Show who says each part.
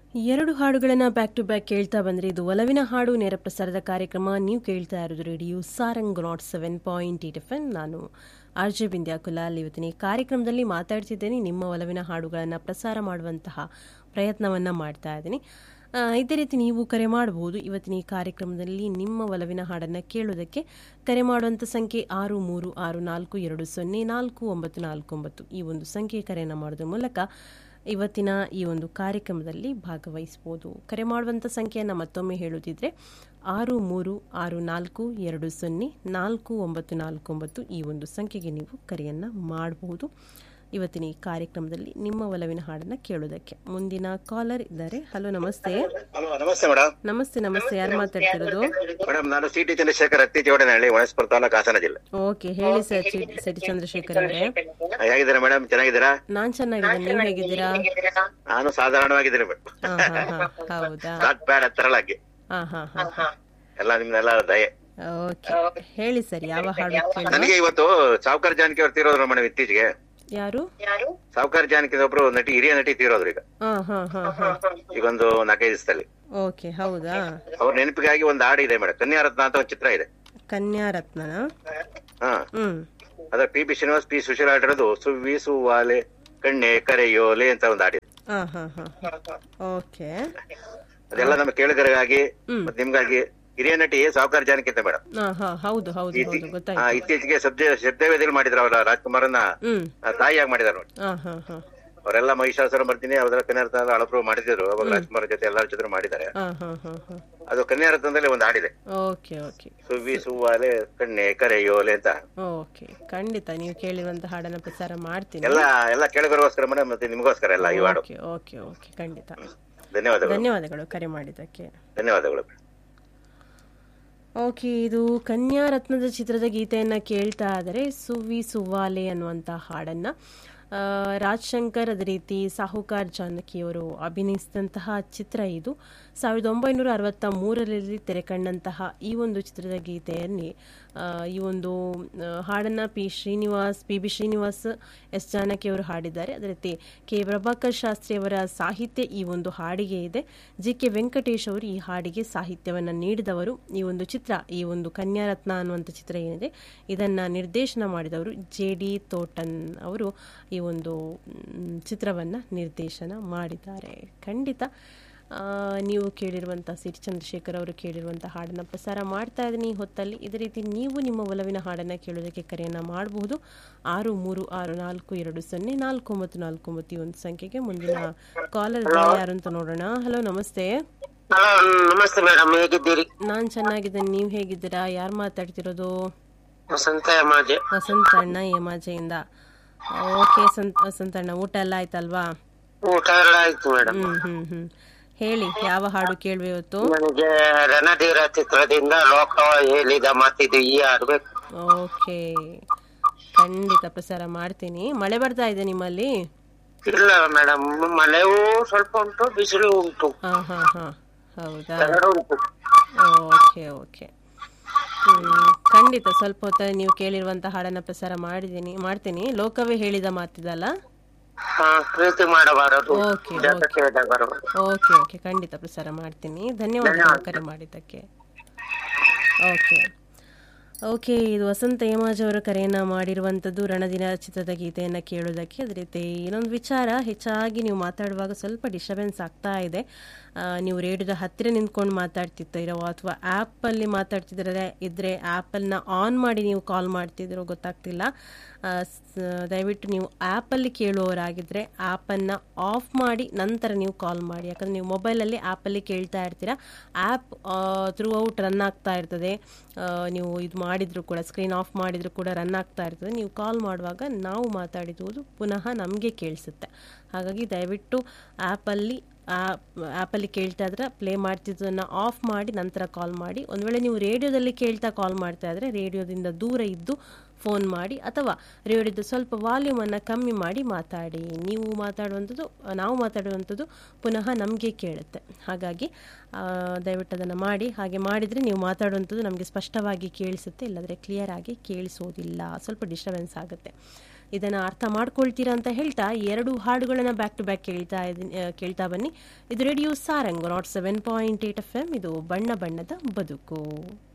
Speaker 1: ಎರಡು ಹಾಡುಗಳನ್ನು back to back ಕೇಳ್ತಾ ಬಂದ್ರೆ ಇದು ಒಲವಿನ ಹಾಡು ನೇರ ಪ್ರಸಾರದ ಕಾರ್ಯಕ್ರಮ ನೀವು ಕೇಳ್ತಾ ಇರೋದು radio Sarang nought seven point eight F M ನಾನು ಆರ್ ಜೆ ಬಿಂದ್ಯಾ ಕುಲಾಲ್ ಇವತ್ತಿನ ಈ ಕಾರ್ಯಕ್ರಮದಲ್ಲಿ ಮಾತಾಡ್ತಿದ್ದೇನೆ ನಿಮ್ಮ ಒಲವಿನ ಹಾಡುಗಳನ್ನು ಪ್ರಸಾರ ಮಾಡುವಂತಹ ಪ್ರಯತ್ನವನ್ನು ಮಾಡ್ತಾ ಇದ್ದೀನಿ ಆ, ಇದೇ ರೀತಿ ನೀವು ಕರೆ ಮಾಡಬಹುದು ಇವತ್ತಿನ ಈ ಕಾರ್ಯಕ್ರಮದಲ್ಲಿ ನಿಮ್ಮ ಒಲವಿನ ಹಾಡನ್ನು ಕೇಳೋದಕ್ಕೆ ಕರೆ ಮಾಡುವಂಥ ಸಂಖ್ಯೆ ಆರು ಮೂರು ಆರು ನಾಲ್ಕು ಎರಡು ಸೊನ್ನೆ ನಾಲ್ಕು ಒಂಬತ್ತು ನಾಲ್ಕು ಒಂಬತ್ತು ಈ ಒಂದು ಸಂಖ್ಯೆ ಕರೆಯನ್ನು ಮಾಡೋದ್ರ ಮೂಲಕ ಇವತ್ತಿನ ಈ ಒಂದು ಕಾರ್ಯಕ್ರಮದಲ್ಲಿ ಭಾಗವಹಿಸಬಹುದು ಕರೆ ಮಾಡುವಂಥ ಸಂಖ್ಯೆಯನ್ನು ಮತ್ತೊಮ್ಮೆ ಹೇಳುತ್ತಿದ್ರೆ ಆರು ಮೂರು ಆರು ನಾಲ್ಕು ಎರಡು ಸೊನ್ನೆ ನಾಲ್ಕು ಒಂಬತ್ತು ನಾಲ್ಕು ಒಂಬತ್ತು ಈ ಒಂದು ಸಂಖ್ಯೆಗೆ ನೀವು ಕರೆಯನ್ನು ಮಾಡಬಹುದು ಇವತ್ತಿನ ಈ ಕಾರ್ಯಕ್ರಮದಲ್ಲಿ ನಿಮ್ಮ ಒಲವಿನ ಹಾಡನ್ನು ಕೇಳೋದಕ್ಕೆ ಮುಂದಿನ ಕಾಲರ್ ಇದ್ದಾರೆ ಹಲೋ ನಮಸ್ತೆ
Speaker 2: ಹಲೋ ನಮಸ್ತೆ ಮೇಡಮ್
Speaker 1: ನಮಸ್ತೆ ನಮಸ್ತೆ ಯಾರು ಮಾತಾಡ್ತಿರೋದು
Speaker 2: ಮೇಡಮ್ ನಾನು ಸಿ ಟಿ ಚಂದ್ರಶೇಖರ್ ಹತ್ತಿ ಜೋಡನಹಳ್ಳಿ ಹೊಣಸ್ಪುರ ತಾಲೂಕು ಹಾಸನ ಜಿಲ್ಲೆ
Speaker 1: ಓಕೆ ಹೇಳಿ ಸರ್ ಚಿ- ಸರಿ ಚಂದ್ರಶೇಖರ್ ಅವರೇ
Speaker 2: ಹೇಗಿದ್ದೀರಾ ಮೇಡಮ್ ಚೆನ್ನಾಗಿದ್ದೀರಾ
Speaker 1: ನಾನ್ ಚೆನ್ನಾಗಿದ್ದೀನಿ ನೀವು ಹೇಗಿದ್ದೀರಾ
Speaker 2: ನಾನು ಸಾಧಾರಣವಾಗಿದ್ದೀನಿ ಮೇಡಮ್
Speaker 1: ಹಾ ಹಾ ಹಾ ಹೌದಾ
Speaker 2: ನಾಟ್ ಬ್ಯಾಡ್ ತರಲಾಗಿ
Speaker 1: ಹಾ ಹಾ ಹಾ ಹಾ
Speaker 2: ಎಲ್ಲ ನಿಮ್ನೆಲ್ಲ ದಯೆ
Speaker 1: ಓಕೆ ಹೇಳಿ ಸರ್ ಯಾವ ಹಾಡು ಕೇಳ
Speaker 2: ನನಗೆ ಇವತ್ತು ಸಾವುಕಾರ ಜಾನಕಿ ಅವ್ರು ತೀರೋದ್ರು ಮೇಡಮ್ ಇತ್ತೀಚೆಗೆ
Speaker 1: ಯಾರು
Speaker 2: ಸಾವುಕಾರ ಜಾನಕಿ ಒಬ್ರು ನಟಿ ಹಿರಿಯ ನಟಿ ತೀರೋದ್ರು ಈಗ
Speaker 1: ಹಾ ಹಾ ಹಾ ಹಾ
Speaker 2: ಈಗ ಒಂದು ನಾಲ್ಕೈದು ದಿವಸದಲ್ಲಿ
Speaker 1: ಓಕೆ ಹೌದಾ
Speaker 2: ಅವ್ರ ನೆನಪಿಗಾಗಿ ಒಂದು ಹಾಡು ಇದೆ ಮೇಡಮ್ ಕನ್ಯಾರತ್ನ ಅಂತ ಒಂದು ಚಿತ್ರ ಇದೆ
Speaker 1: ಕನ್ಯಾ ರತ್ನನ
Speaker 2: ಹಾ
Speaker 1: ಹ್ಮ್
Speaker 2: ಅದ್ರ P B Srinivas P Susheela ಆಡಿರೋದು ಸುವ್ವಿ ಸುವಾಲೆ ಕಣ್ಣೆ ಕರೆಯೋಲೆ ಅಂತ ಒಂದು ಹಾಡಿದೆ
Speaker 1: ಹಾ ಹಾ ಹಾ ಓಕೆ
Speaker 2: ಅದೆಲ್ಲ ನಮ್ಮ ಕೇಳುಗರಿಗಾಗಿ
Speaker 1: ಹ್ಮ್.
Speaker 2: ಮತ್ತೆ ನಿಮ್ಗಾಗಿ ಹಿರಿಯ ನಟಿ ಸಾವುಕಾರ ಜಾನಕಿ ಅಂತ ಮೇಡಮ್
Speaker 1: ಹಾ ಹಾ ಹೌದು ಹೌದು ಹೌದು
Speaker 2: ಆ,
Speaker 1: ಗೊತ್ತಾಯ್ತು
Speaker 2: ಇತ್ತೀಚೆಗೆ ಶಬ್ದ ಶಬ್ದವೇದಿಯಲ್ಲಿ ಮಾಡಿದ್ರು ಅವರ ರಾಜ್ಕುಮಾರನ್ನ
Speaker 1: ಹ್ಮ್
Speaker 2: ಆ, ತಾಯಿಯಾಗಿ ಮಾಡಿದಾರೆ ನೋಡಿ
Speaker 1: ಹಾ ಹಾ ಹಾ
Speaker 2: ಅವರೆಲ್ಲ ಮಹಿಷಾಸುರ ಮರ್ದಿನಿ ಅವರ ಕನ್ಯಾರತ್ನ ಅಳಪ್ರು ಮಾಡಿದ್ರು ಅವಾಗ ರಾಜ್ಕುಮಾರ್ ಜೊತೆ ಎಲ್ಲರ ಜೊತೆ ಮಾಡಿದ್ದಾರೆ
Speaker 1: ಹಾ ಹಾ ಹಾ ಹಾ
Speaker 2: ಅದು ಕನ್ಯಾರತ್ನದಲ್ಲಿ ಒಂದು ಹಾಡಿದೆ
Speaker 1: ಓಕೆ ಓಕೆ
Speaker 2: ಸುವ್ವಿ ಸುವ್ವಾಲೆ ಕಣ್ಣೆ ಕರೆಯೋಲೆ ಅಂತ
Speaker 1: ಓಕೆ ಖಂಡಿತ ನೀವು ಕೇಳಿರುವಂತ ಹಾಡನ್ನ ಪ್ರಸಾರ ಮಾಡ್ತೀನಿ
Speaker 2: ಎಲ್ಲ ಎಲ್ಲ ಕೇಳುಗರಿಗೋಸ್ಕರ ಮೇಡಮ್ ಮತ್ತೆ ನಿಮಗೋಸ್ಕರ ಎಲ್ಲ ಈ ಹಾಡು
Speaker 1: ಓಕೆ ಓಕೆ ಓಕೆ ಖಂಡಿತ
Speaker 2: ಧನ್ಯವಾದಗಳು
Speaker 1: ಧನ್ಯವಾದಗಳು ಕರೆ ಮಾಡಿದ್ದಕ್ಕೆ
Speaker 2: ಧನ್ಯವಾದಗಳು
Speaker 1: ಓಕೆ ಇದು ಕನ್ಯಾ ರತ್ನದ ಚಿತ್ರದ ಗೀತೆಯನ್ನು ಕೇಳ್ತಾ ಇದ್ದಾರೆ ಸುವಿ ಸುವಾಲೆ ಅನ್ನುವಂಥ ಹಾಡನ್ನು ಆ, ರಾಜ್ ಶಂಕರ್ ಅದೇ ರೀತಿ ಸಾಹುಕಾರ್ ಜಾನಕಿಯವರು ಅಭಿನಯಿಸಿದಂತಹ ಚಿತ್ರ ಇದು ಸಾವಿರದ ಒಂಬೈನೂರ ಅರವತ್ತ ಮೂರರಲ್ಲಿ ತೆರೆಕಂಡಂತಹ ಈ ಒಂದು ಚಿತ್ರದ ಗೀತೆಯಲ್ಲಿ ಆ, ಈ ಒಂದು ಆ, ಹಾಡನ್ನ P Srinivas P B Srinivas S Janaki ಅವರು ಹಾಡಿದ್ದಾರೆ ಅದೇ ರೀತಿ ಕೆ ಪ್ರಭಾಕರ್ ಶಾಸ್ತ್ರಿ ಅವರ ಸಾಹಿತ್ಯ ಈ ಒಂದು ಹಾಡಿಗೆ ಇದೆ ಜಿ ಕೆ ವೆಂಕಟೇಶ್ ಅವರು ಈ ಹಾಡಿಗೆ ಸಾಹಿತ್ಯವನ್ನು ನೀಡಿದವರು ಈ ಒಂದು ಚಿತ್ರ ಈ ಒಂದು ಕನ್ಯಾರತ್ನ ಅನ್ನುವಂಥ ಚಿತ್ರ ಏನಿದೆ ಇದನ್ನ ನಿರ್ದೇಶನ ಮಾಡಿದವರು ಜೆ ಡಿ ತೋಟನ್ ಅವರು ಈ ಒಂದು ಮ್, ಚಿತ್ರವನ್ನ ನಿರ್ದೇಶನ ಮಾಡಿದ್ದಾರೆ ಖಂಡಿತ ಆ, ನೀವು ಕೇಳಿರುವಂಥ ಸಿರಿ ಚಂದ್ರಶೇಖರ್ ಅವರು ಕೇಳಿರುವಂಥ ಹಾಡನ್ನು ಪ್ರಸಾರ ಮಾಡ್ತಾ ಇದ್ದೀನಿ ಈ ಹೊತ್ತಲ್ಲಿ ಇದೇ ರೀತಿ ನೀವು ನಿಮ್ಮ ಒಲವಿನ ಹಾಡನ್ನು ಕೇಳೋದಕ್ಕೆ ಕರೆಯನ್ನು ಮಾಡಬಹುದು ಆರು ಮೂರು ಆರು ನಾಲ್ಕು ಎರಡು ಸೊನ್ನೆ ನಾಲ್ಕು ಒಂಬತ್ತು ನಾಲ್ಕು ಒಂಬತ್ತು ಈ ಒಂದು ಸಂಖ್ಯೆಗೆ ಮುಂದಿನ ಕಾಲರ್ ಯಾರು ಅಂತ ನೋಡೋಣ ಹಲೋ ನಮಸ್ತೆ
Speaker 3: ಹಲೋ ನಮಸ್ತೆ ಮೇಡಮ್ ಹೇಗಿದ್ದೀರಿ
Speaker 1: ನಾನು ಚೆನ್ನಾಗಿದ್ದೇನೆ ನೀವು ಹೇಗಿದ್ದೀರಾ ಯಾರು ಮಾತಾಡ್ತಿರೋದು
Speaker 3: ವಸಂತ ಮಾಜೆ
Speaker 1: ವಸಂತ ಅಣ್ಣ ಹೇಮಾಜೆಯಿಂದ ಓಕೆ ಸಂತ ವಸಂತ ಅಣ್ಣ ಊಟ ಎಲ್ಲ ಆಯ್ತಲ್ವಾ
Speaker 3: ಊಟ ಎಲ್ಲ ಆಯ್ತು ಮೇಡಮ್
Speaker 1: ಹ್ಮ್ ಹ್ಮ್ ಹ್ಮ್ ಹೇಳಿ ಯಾವ ಹಾಡು ಕೇಳುವೆ ಇವತ್ತು
Speaker 3: ನನಗೆ ರಣಧೀರ ಚಿತ್ರದಿಂದ ಲೋಕ ಹೇಳಿದ ಮಾತಿದು ಈ ಆಡ್ಬೇಕು
Speaker 1: ಓಕೆ ಖಂಡಿತ ಪ್ರಸಾರ ಮಾಡ್ತೀನಿ ಮಳೆ ಬರ್ತಾ ಇದೆ ನಿಮ್ಮಲ್ಲಿ
Speaker 3: ಇಲ್ಲ ಮೇಡಮ್ ಮಳೆಯೂ ಸ್ವಲ್ಪ ಉಂಟು ಬಿಸಿಲು ಉಂಟು
Speaker 1: ಹಾ ಹಾ ಹಾ ಹೌದಾ
Speaker 3: ಎರಡು ಉಂಟು
Speaker 1: ಓಕೆ ಓಕೆ ಹ್ಮ್, ಖಂಡಿತ ಸ್ವಲ್ಪ ಹೊತ್ತಲ್ಲಿ ನೀವು ಕೇಳಿರುವಂತ ಹಾಡನ್ನ ಪ್ರಸಾರ ಮಾಡಿದ್ದೀನಿ ಮಾಡ್ತೀನಿ ಲೋಕವೇ ಹೇಳಿದ ಮಾತಿದಲ್ಲ
Speaker 3: ಹಾ ಪ್ರೀತಿ ಮಾಡಬಾರದು
Speaker 1: ಓಕೆ
Speaker 3: ಜಗಕ್ಕೆ ಬರಬಾರದು
Speaker 1: ಓಕೆ ಓಕೆ ಖಂಡಿತ ಪ್ರಸಾರ ಮಾಡ್ತೀನಿ ಧನ್ಯವಾದಗಳು ಕರೆ ಮಾಡಿದ್ದಕ್ಕೆ ಓಕೆ ಓಕೆ ಇದು ವಸಂತ ಹೇಮಾಜ್ ಅವರ ಕರೆಯನ್ನು ಮಾಡಿರುವಂಥದ್ದು ರಣದಿನ ಚಿತ್ರದ ಗೀತೆಯನ್ನು ಕೇಳೋದಕ್ಕೆ ಅದೇ ರೀತಿ ಇನ್ನೊಂದು ವಿಚಾರ ಹೆಚ್ಚಾಗಿ ನೀವು ಮಾತಾಡುವಾಗ ಸ್ವಲ್ಪ ಡಿಸ್ಟರ್ಬೆನ್ಸ್ ಆಗ್ತಾ ಇದೆ ಆ, ನೀವು ರೇಡಿಯೋದ ಹತ್ತಿರ ನಿಂತ್ಕೊಂಡು ಮಾತಾಡ್ತಿದ್ದೀರೋ ಅಥವಾ ಆ್ಯಪಲ್ಲಿ ಮಾತಾಡ್ತಿದ್ರೆ ಇದ್ರೆ ಆ್ಯಪನ್ನು ಆನ್ ಮಾಡಿ ನೀವು ಕಾಲ್ ಮಾಡ್ತಿದ್ದೀರೋ ಗೊತ್ತಾಗ್ತಿಲ್ಲ ಆ, ಸ- ದಯವಿಟ್ಟು ನೀವು ಆ್ಯಪಲ್ಲಿ ಕೇಳುವವರಾಗಿದ್ದರೆ ಆ್ಯಪನ್ನು ಆಫ್ ಮಾಡಿ ನಂತರ ನೀವು ಕಾಲ್ ಮಾಡಿ ಯಾಕಂದರೆ ನೀವು ಮೊಬೈಲಲ್ಲಿ ಆ್ಯಪಲ್ಲಿ ಕೇಳ್ತಾ ಇರ್ತೀರಾ ಆ್ಯಪ್ ಥ್ರೂ ಔಟ್ ರನ್ ಆಗ್ತಾ ಇರ್ತದೆ ಆ, ನೀವು ಇದು ಮಾಡಿದ್ರು ಕೂಡ ಸ್ಕ್ರೀನ್ ಆಫ್ ಮಾಡಿದ್ರು ಕೂಡ ರನ್ ಆಗ್ತಾ ಇರ್ತದೆ ನೀವು ಕಾಲ್ ಮಾಡುವಾಗ ನಾವು ಮಾತಾಡಿರುವುದು ಪುನಃ ನಮಗೆ ಕೇಳಿಸುತ್ತೆ ಹಾಗಾಗಿ ದಯವಿಟ್ಟು ಆ್ಯಪಲ್ಲಿ ಆ್ಯಪಲ್ಲಿ ಕೇಳ್ತಾ ಇದ್ರೆ ಪ್ಲೇ ಮಾಡ್ತಿದ್ದನ್ನು ಆಫ್ ಮಾಡಿ ನಂತರ ಕಾಲ್ ಮಾಡಿ ಒಂದು ವೇಳೆ ನೀವು ರೇಡಿಯೋದಲ್ಲಿ ಕೇಳ್ತಾ ಕಾಲ್ ಮಾಡ್ತಾ ಇದ್ರೆ ರೇಡಿಯೋದಿಂದ ದೂರ ಇದ್ದು ಫೋನ್ ಮಾಡಿ ಅಥವಾ ರೇಡಿಯೋದ ಸ್ವಲ್ಪ ವಾಲ್ಯೂಮನ್ನು ಕಮ್ಮಿ ಮಾಡಿ ಮಾತಾಡಿ ನೀವು ಮಾತಾಡುವಂಥದ್ದು ನಾವು ಮಾತಾಡುವಂಥದ್ದು ಪುನಃ ನಮಗೆ ಕೇಳುತ್ತೆ ಹಾಗಾಗಿ ಆ, ದಯವಿಟ್ಟು ಅದನ್ನು ಮಾಡಿ ಹಾಗೆ ಮಾಡಿದರೆ ನೀವು ಮಾತಾಡುವಂಥದ್ದು ನಮಗೆ ಸ್ಪಷ್ಟವಾಗಿ ಕೇಳಿಸುತ್ತೆ ಇಲ್ಲದ್ರೆ ಕ್ಲಿಯರ್ ಆಗಿ ಕೇಳಿಸೋದಿಲ್ಲ ಸ್ವಲ್ಪ ಡಿಸ್ಟರ್ಬೆನ್ಸ್ ಆಗುತ್ತೆ ಇದನ್ನು ಅರ್ಥ ಮಾಡ್ಕೊಳ್ತೀರಾ ಅಂತ ಹೇಳ್ತಾ ಎರಡು ಹಾಡುಗಳನ್ನು ಬ್ಯಾಕ್ ಟು ಬ್ಯಾಕ್ ಕೇಳ್ತಾ ಇದೀನಿ ಆ, ಕೇಳ್ತಾ ಬನ್ನಿ ಇದು radio Sarang nought seven point eight F M ಇದು ಬಣ್ಣ ಬಣ್ಣದ ಬದುಕು